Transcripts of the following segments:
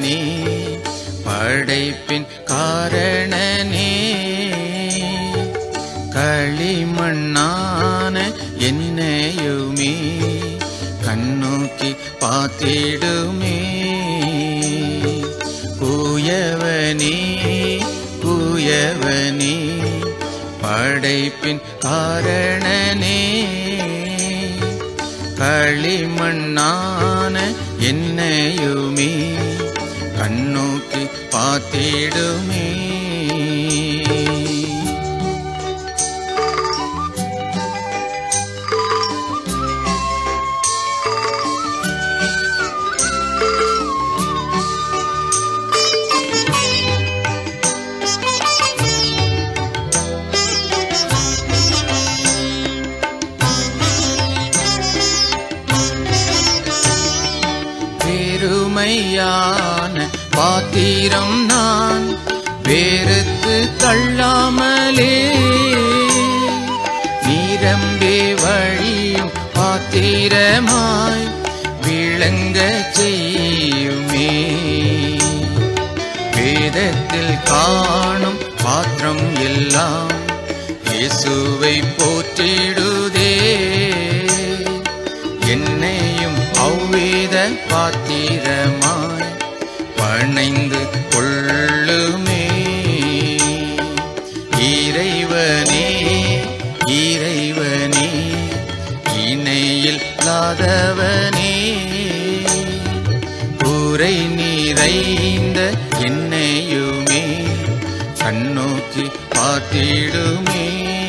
பெரியவனே படைப்பின் காரணனே களிமண்ணான என்னையுமே கண்ணோக்கி பார்த்திடுமே கூயவனே கூயவனே படைப்பின் காரணனே களிமண்ணான என்னையுமே கண்ணோக்கி பார்த்திடுமே பெருமையான பாத்திரம் நான் வேறுத்து தள்ளாமலே நிரம்பி வழியும் பாத்திரமாய் விளங்க செய்யுமே வேதத்தில் காணும் பாத்திரம் எல்லாம் இயேசுவை போற்றிடுதே என்னையும் அவ்வேத பாத்திரமாய் பணைந்து கொள்ளுமே இறைவனே இறைவனே இணையில் இல்லாதவனே குறை நிறைந்த என்னையுமே கண்ணோக்கி பார்த்திடுமே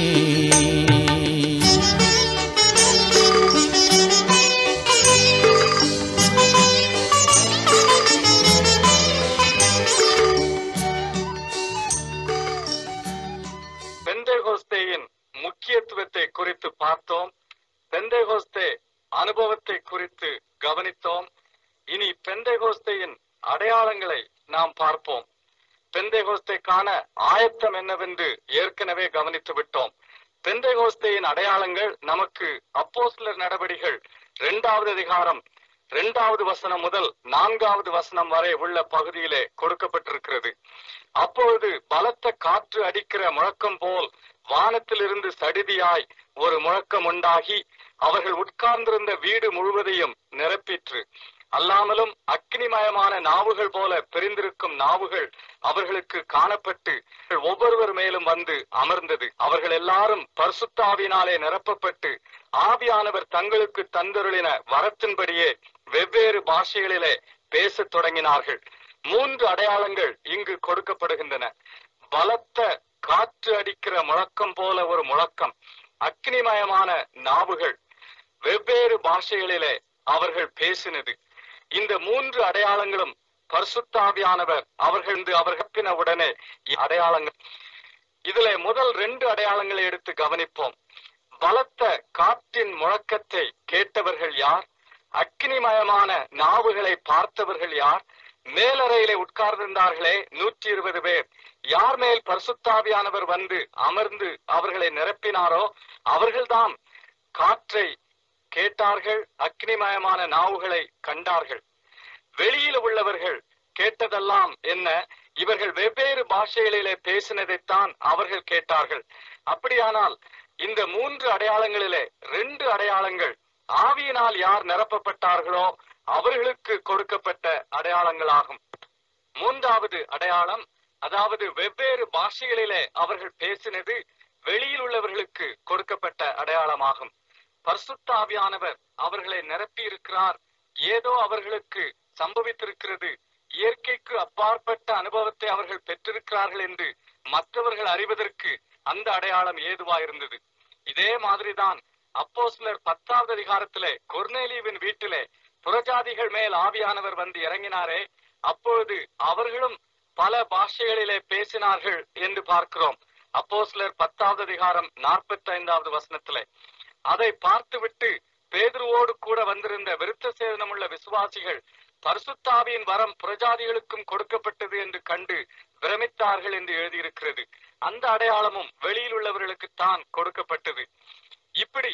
பெந்தேகோஸ்தேயின் முக்கியத்துவத்தை குறித்து பார்த்தோம் பெந்தேகோஸ்தே அனுபவத்தை குறித்து கவனித்தோம் இனி பெந்தேகோஸ்தேயின் அடையாளங்களை நாம் பார்ப்போம் பெந்தேகோஸ்தேக்கான ஆயத்தம் என்னவென்று ஏற்கனவே கவனித்து விட்டோம் பெந்தேகோஸ்தேயின் அடையாளங்கள் நமக்கு அப்போஸ்தலர் நடவடிகள் இரண்டாவது அதிகாரம் இரண்டாவது வசனம் முதல் நான்காவது வசனம் வரை உள்ள பகுதியிலே கொடுக்கப்பட்டிருக்கிறது அப்பொழுது பலத்த காற்று அடிக்கிற முழக்கம் போல் வானத்திலிருந்து சடிதியாய் ஒரு முழக்கம் உண்டாகி அவர்கள் உட்கார்ந்திருந்த வீடு முழுவதையும் நிரப்பிற்று அல்லாமலும் அக்னிமயமான நாவுகள் போல பிரிந்திருக்கும் நாவுகள் அவர்களுக்கு காணப்பட்டு ஒவ்வொருவர் மேலும் வந்து அமர்ந்தது அவர்கள் எல்லாரும் பரிசுத்தாவினாலே நிரப்பப்பட்டு ஆவியானவர் தங்களுக்கு தந்தருளின வரத்தின்படியே வெவ்வேறு பாஷைகளிலே பேசத் தொடங்கினார்கள் மூன்று அடையாளங்கள் இங்கு கொடுக்கப்படுகின்றன பலத்த காற்று அடிக்கிற முழக்கம் போல ஒரு முழக்கம் அக்னிமயமான நாவுகள் வெவ்வேறு பாஷைகளிலே அவர்கள் பேசினது இந்த மூன்று அடையாளங்களும் பரிசுத்தாவியானவர் அவர்கள் அவர்கப்பின உடனே அடையாளங்கள் இதுல முதல் ரெண்டு அடையாளங்களை எடுத்து கவனிப்போம் பலத்த காற்றின் முழக்கத்தை கேட்டவர்கள் யார் அக்னிமயமான நாவுகளை பார்த்தவர்கள் யார் மேலறையிலே உட்கார்ந்திருந்தார்களே நூற்றி இருபது பேர் யார் மேல் பரிசுத்தாவியானவர் வந்து அமர்ந்து அவர்களை நிரப்பினாரோ அவர்கள்தான் காற்றை கேட்டார்கள் அக்னிமயமான நாவுகளை கண்டார்கள் வெளியில உள்ளவர்கள் கேட்டதெல்லாம் என்ன இவர்கள் வெவ்வேறு பாஷைகளிலே பேசினதைத்தான் அவர்கள் கேட்டார்கள் அப்படியானால் இந்த மூன்று அடையாளங்களிலே ரெண்டு அடையாளங்கள் ஆவியினால் யார் நிரப்பப்பட்டார்களோ அவர்களுக்கு கொடுக்கப்பட்ட அடையாளங்களாகும் மூன்றாவது அடையாளம் அதாவது வெவ்வேறு பாஷைகளிலே அவர்கள் பேசினது வெளியில் உள்ளவர்களுக்கு கொடுக்கப்பட்ட அடையாளமாகும் பரிசுத்தாவியானவர் அவர்களை நிரப்பி இருக்கிறார் ஏதோ அவர்களுக்கு சம்பவித்திருக்கிறது இயற்கைக்கு அப்பாற்பட்ட அனுபவத்தை அவர்கள் பெற்றிருக்கிறார்கள் என்று மற்றவர்கள் அறிவதற்கு அந்த அடையாளம் ஏதுவாயிருந்தது இதே மாதிரிதான் அப்போ சிலர் பத்தாவது அதிகாரத்திலே கொர்நேலியுவின் வீட்டிலே புறஜாதிகள் மேல் ஆவியானவர் வந்து இறங்கினாரே அப்பொழுது அவர்களும் பல பாஷைகளிலே பேசினார்கள் என்று பார்க்கிறோம் அப்போ சிலர் பத்தாவது அதிகாரம் நாற்பத்தி ஐந்தாவது வசனத்திலே அதை பார்த்துவிட்டு பேதுருவோடு கூட வந்திருந்த விருத்த சேதனமுள்ள விசுவாசிகள் பரிசுத்தாவியின் வரம் புறஜாதிகளுக்கும் கொடுக்கப்பட்டது என்று கண்டு பிரமித்தார்கள் என்று எழுதியிருக்கிறது அந்த அடையாளமும் வெளியில் உள்ளவர்களுக்குத்தான் கொடுக்கப்பட்டது இப்படி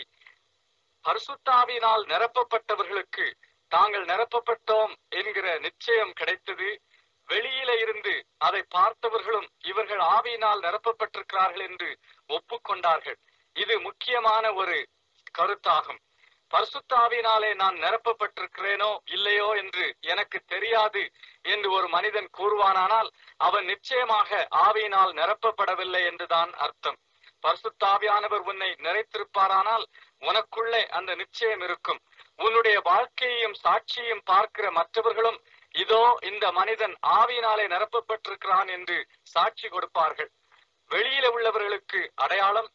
பரிசுத்தாவியினால் நிரப்பப்பட்டவர்களுக்கு தாங்கள் நிரப்பப்பட்டோம் என்கிற நிச்சயம் கிடைத்தது வெளியில இருந்து அதை பார்த்தவர்களும் இவர்கள் ஆவியினால் நிரப்பப்பட்டிருக்கிறார்கள் என்று ஒப்புக்கொண்டார்கள் இது முக்கியமான ஒரு கருத்தாகும் பரிசுத்த ஆவியினாலே நான் நிரப்பப்பட்டிருக்கிறேனோ இல்லையோ என்று எனக்கு தெரியாது என்று ஒரு மனிதன் கூறுவானானால் அவன் நிச்சயமாக ஆவியினால் நிரப்பப்படவில்லை என்றுதான் அர்த்தம் பரிசுத்தாவியானவர் உன்னை நிறைத்திருப்பாரானால் உனக்குள்ளே அந்த நிச்சயம் இருக்கும் உன்னுடைய வாழ்க்கையையும் சாட்சியையும் பார்க்கிற மற்றவர்களும் இதோ இந்த மனிதன் ஆவியினாலே நிரப்பப்பட்டிருக்கிறான் என்று சாட்சி கொடுப்பார்கள் வெளியில உள்ளவர்களுக்கு அடையாளம்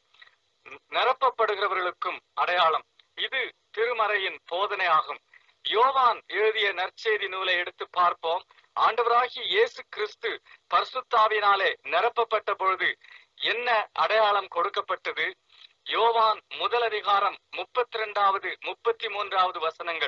நிரப்பப்படுகிறவர்களுக்கும் அடையாளம் இது திருமறையின் போதனை ஆகும் யோவான் எழுதிய நற்செய்தி நூலை எடுத்து பார்ப்போம் ஆண்டவராகி இயேசு கிறிஸ்து பரிசுத்தாவினாலே நிரப்பப்பட்ட பொழுது என்ன அடையாளம் கொடுக்கப்பட்டது யோவான் முதல் அதிகாரம் முப்பத்தி ரெண்டாவது முப்பத்தி மூன்றாவது வசனங்கள்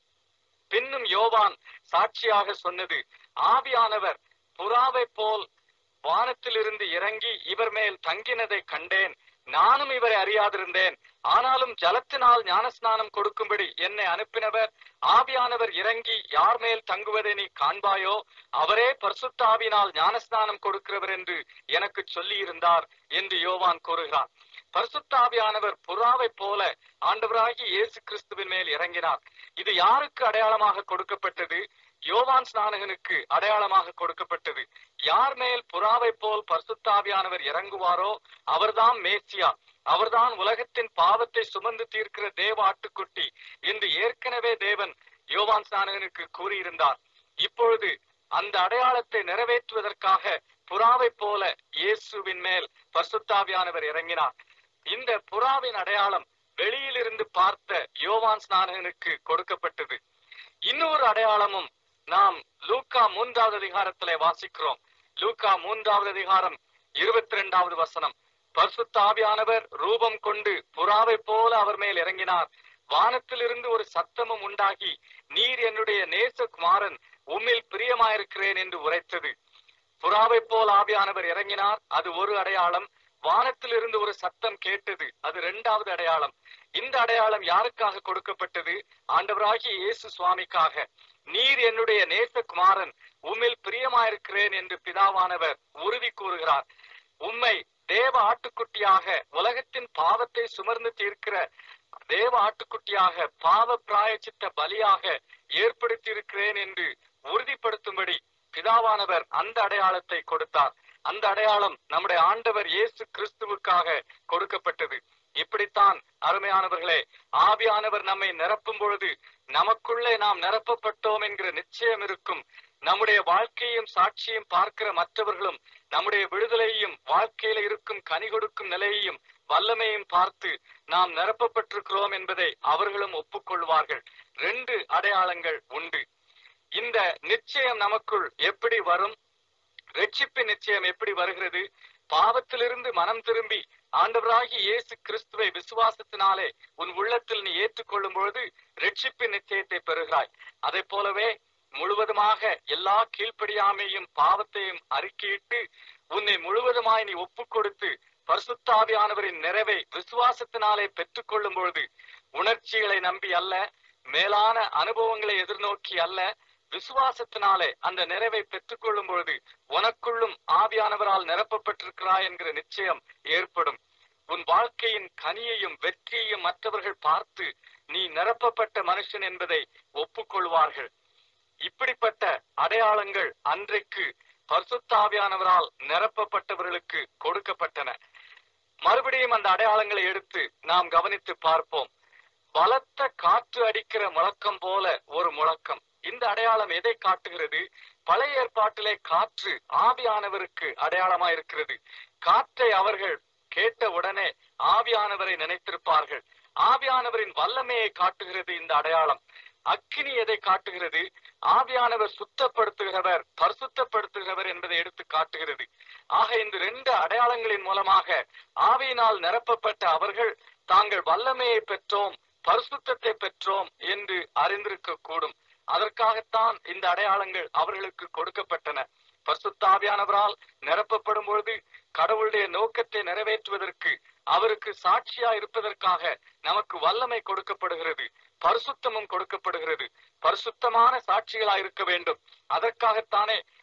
பின்னும் யோவான் சாட்சியாக சொன்னது ஆவியானவர் புறாவை போல் வானத்திலிருந்து இறங்கி இவர் மேல் தங்கினதை கண்டேன் நானும் இவரை அறியாதிருந்தேன் ஆனாலும் ஜலத்தினால் ஞானஸ்நானம் கொடுக்கும்படி என்னை அனுப்பினவர் ஆவியானவர் இறங்கி யார் மேல் தங்குவதை நீ காண்பாயோ அவரே பரிசுத்த ஆவியினால் ஞானஸ்நானம் கொடுக்கிறவர் என்று எனக்கு சொல்லி இருந்தார் என்று யோவான் கூறுகிறார் பரிசுத்த ஆவியானவர் புறாவை போல ஆண்டவராகி இயேசு கிறிஸ்துவின் மேல் இறங்கினார் இது யாருக்கு அடையாளமாக கொடுக்கப்பட்டது யோவான் ஸ்நானகனுக்கு அடையாளமாக கொடுக்கப்பட்டது யார் மேல் புறாவை போல் பரிசுத்தாவியானவர் இறங்குவாரோ அவர்தான் மேசியா அவர்தான் உலகத்தின் பாவத்தை சுமந்து தீர்க்கிற தேவ ஆட்டுக்குட்டி என்று ஏற்கனவே தேவன் யோவான் ஸ்நானகனுக்கு கூறியிருந்தார் இப்பொழுது அந்த அடையாளத்தை நிறைவேற்றுவதற்காக புறாவை போல இயேசுவின் மேல் பரிசுத்தாவியானவர் இறங்கினார் இந்த புறாவின் அடையாளம் வெளியிலிருந்து பார்த்த யோவான் ஸ்நானகனுக்கு கொடுக்கப்பட்டது இன்னொரு அடையாளமும் நாம் லூக்கா மூன்றாவது அதிகாரத்திலே வாசிக்கிறோம் லூக்கா மூன்றாவது அதிகாரம் இருபத்தி ரெண்டாவது வசனம் பரிசுத்த ஆவியானவர் ரூபம் கொண்டு புறாவை போல அவர் மேல் இறங்கினார் வானத்திலிருந்து ஒரு சத்தமும் உண்டாகி நீர் என்னுடைய நேசகுமாரன் உம்மில் பிரியமாயிருக்கிறேன் என்று உரைத்தது புறாவை போல் ஆவியானவர் இறங்கினார் அது ஒரு அடையாளம் வானத்திலிருந்து ஒரு சத்தம் கேட்டது அது இரண்டாவது அடையாளம் இந்த அடையாளம் யாருக்காக கொடுக்கப்பட்டது ஆண்டவராகிய இயேசு சுவாமிக்காக நீர் என்னுடைய நேசகுமாரன் உம்மில் பிரியமாயிருக்கிறேன் என்று பிதாவானவர் உறுதி கூறுகிறார் உம்மை தேவ ஆட்டுக்குட்டியாக உலகத்தின் பாவத்தை சுமர்ந்து தீர்க்கிற தேவ ஆட்டுக்குட்டியாக பாவ பிராயச்சித்த பலியாக ஏற்படுத்தியிருக்கிறேன் என்று உறுதிப்படுத்தும்படி பிதாவானவர் அந்த அடையாளத்தை கொடுத்தார் அந்த அடையாளம் நம்முடைய ஆண்டவர் இயேசு கிறிஸ்துவுக்காக கொடுக்கப்பட்டது இப்படித்தான் அருமையானவர்களே ஆவியானவர் நம்மை நிரப்பும் பொழுது நமக்குள்ளே நாம் நிரப்பப்பட்டோம் என்கிற நிச்சயம் இருக்கும் நம்முடைய வாழ்க்கையும் சாட்சியும் பார்க்கிற மற்றவர்களும் நம்முடைய விடுதலையும் வாழ்க்கையில இருக்கும் கனி கொடுக்கும் நிலையையும் வல்லமையும் பார்த்து நாம் நிரப்பப்பட்டிருக்கிறோம் என்பதை அவர்களும் ஒப்புக்கொள்வார்கள் ரெண்டு அடையாளங்கள் உண்டு இந்த நிச்சயம் நமக்குள் எப்படி வரும் ரட்சிப்பின் நிச்சயம் எப்படி வருகிறது பாவத்திலிருந்து மனம் திரும்பி ஆண்டவராகி இயேசு கிறிஸ்துவை விசுவாசத்தினாலே உன் உள்ளத்தில் நீ ஏற்றுக்கொள்ளும் பொழுது ரட்சிப்பின் நிச்சயத்தை பெறுகிறாய் அதை போலவே முழுவதுமாக எல்லா கீழ்ப்படியாமையும் பாவத்தையும் அறிக்கையிட்டு உன்னை முழுவதுமாய் நீ ஒப்புக் கொடுத்து பரிசுத்தாவியானவரின் நிறைவை விசுவாசத்தினாலே பெற்றுக்கொள்ளும் பொழுது உணர்ச்சிகளை நம்பி அல்ல மேலான அனுபவங்களை எதிர்நோக்கி அல்ல விசுவாசத்தினாலே அந்த நிறைவை பெற்றுக்கொள்ளும் பொழுது உனக்குள்ளும் ஆவியானவரால் நிரப்பப்பட்டிருக்கிறாய் என்கிற நிச்சயம் ஏற்படும் உன் வாழ்க்கையின் கனியையும் வெற்றியையும் மற்றவர்கள் பார்த்து நீ நிரப்பப்பட்ட மனுஷன் என்பதை ஒப்புக்கொள்வார்கள் இப்படிப்பட்ட அடையாளங்கள் அன்றைக்கு பரிசுத்தாவியானவரால் நிரப்பப்பட்டவர்களுக்கு கொடுக்கப்பட்டன மறுபடியும் அந்த அடையாளங்களை எடுத்து நாம் கவனித்து பார்ப்போம் பலத்த காற்று அடிக்கிற முழக்கம் போல ஒரு முழக்கம் இந்த அடையாளம் எதை காட்டுகிறது பழைய ஏற்பாட்டிலே காற்று ஆவியானவருக்கு அடையாளமா இருக்கிறது காற்றை அவர்கள் கேட்ட உடனே ஆவியானவரை நினைத்திருப்பார்கள் ஆவியானவரின் வல்லமையை காட்டுகிறது இந்த அடையாளம் அக்கினி எதை காட்டுகிறது ஆவியானவர் சுத்தப்படுத்துகிறவர் பரிசுத்தப்படுத்துகிறவர் என்பதை எடுத்து காட்டுகிறது ஆக இந்த ரெண்டு அடையாளங்களின் மூலமாக ஆவியினால் நிரப்பப்பட்ட அவர்கள் தாங்கள் வல்லமையை பெற்றோம் பரிசுத்தத்தை பெற்றோம் என்று அறிந்திருக்க கூடும் அதற்காகத்தான் இந்த அடையாளங்கள் அவர்களுக்கு கொடுக்கப்பட்டன பரிசுத்தாவியானவரால் நிரப்பப்படும் பொழுது கடவுளுடைய நோக்கத்தை நிறைவேற்றுவதற்கு அவருக்கு சாட்சியா இருப்பதற்காக நமக்கு வல்லமை கொடுக்கப்படுகிறது பரிசுத்தமும் கொடுக்கப்படுகிறது பரிசுத்தமான சாட்சிகளா இருக்க வேண்டும் அதற்காகத்தானே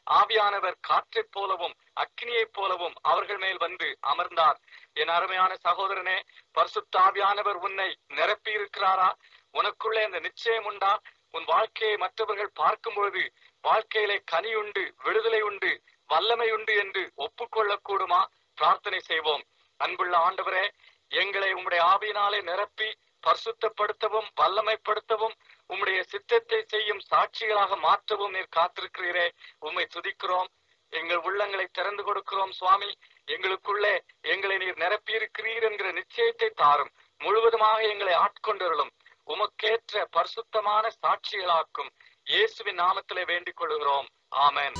ஆவியானவர் காற்றைப் போலவும் அக்னியைப் போலவும் அவர்கள் மேல் வந்து அமர்ந்தார் என் அருமையான சகோதரனே பரிசுத்த ஆவியானவர் உன்னை நிரப்பி இருக்கிறாரா உனக்குள்ளே அந்த நிச்சயம் உண்டா உன் வாழ்க்கையை மற்றவர்கள் பார்க்கும் பொழுது வாழ்க்கையிலே கனி உண்டு விடுதலை உண்டு வல்லமை உண்டு என்று ஒப்புக்கொள்ளக் கூடுமா பிரார்த்தனை செய்வோம் அன்புள்ள ஆண்டவரே எங்களை உம்முடைய ஆவியினாலே நிரப்பி பரிசுத்தப்படுத்தவும் வல்லமைப்படுத்தவும் உம்முடைய சித்தத்தை செய்யும் சாட்சிகளாக மாற்றவும் நீர் காத்திருக்கிறீரே உம்மை துதிக்கிறோம் எங்கள் உள்ளங்களை திறந்து கொடுக்கிறோம் சுவாமி எங்களுக்குள்ளே எங்களை நீர் நிரப்பி இருக்கிறீர் என்கிற நிச்சயத்தை தாரும் முழுவதுமாக எங்களை ஆட்கொண்டருளும் உமக்கேற்ற பரிசுத்தமான சாட்சிகளாக்கும் இயேசுவின் நாமத்திலே வேண்டிக் கொள்கிறோம் ஆமென்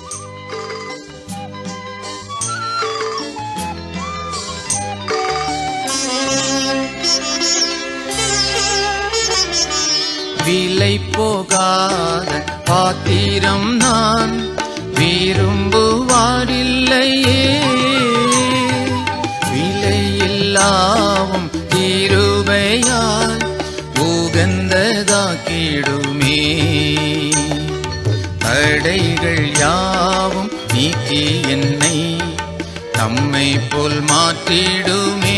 விலை போகாத பாத்திரம் நான் விரும்புவாரில்லையே விலையில்லாவும் தீருவையால் உகந்ததாக்கிடுமே தடைகள் யாவும் நீக்கி என்னை தம்மை போல் மாற்றிடுமே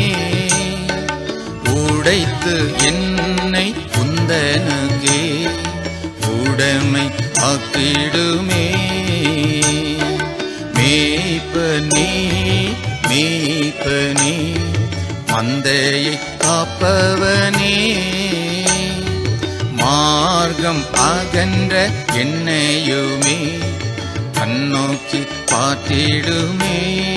உடைத்து என்னை குந்தனுக்கே உடைமை ஆக்கிடுமே மேய்ப்பனே மேய்ப்பனே மந்தையை காப்பவனே மார்க்கம் அகன்ற என்னையுமே கண்ணோக்கி பார்த்திடுமே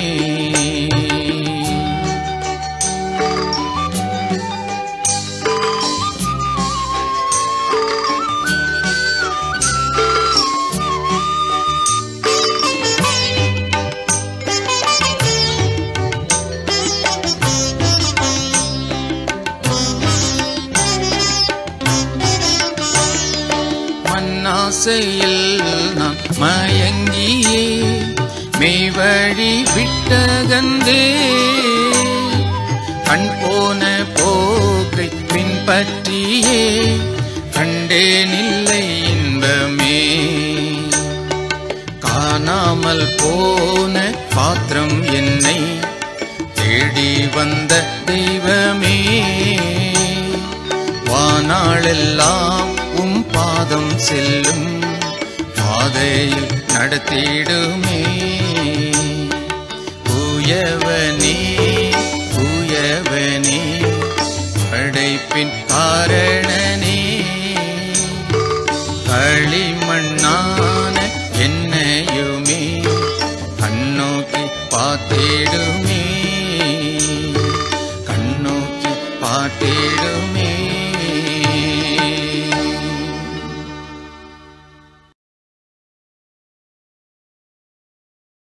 மண்ணாசையில் நான் மயங்கியே மெய்வழி விட்டகந்தே கண் போன போக்கை பின்பற்றியே கண்டேனில்லை இன்பமே காணாமல் போன பாத்திரம் என்னை தேடி வந்த தெய்வமே வானாளெல்லாம் உம் பாதம் செல்லும் பாதையில் நடத்திடுமே தூயவனே தூயவனே படைப்பின் காரணனே களிமண்ணா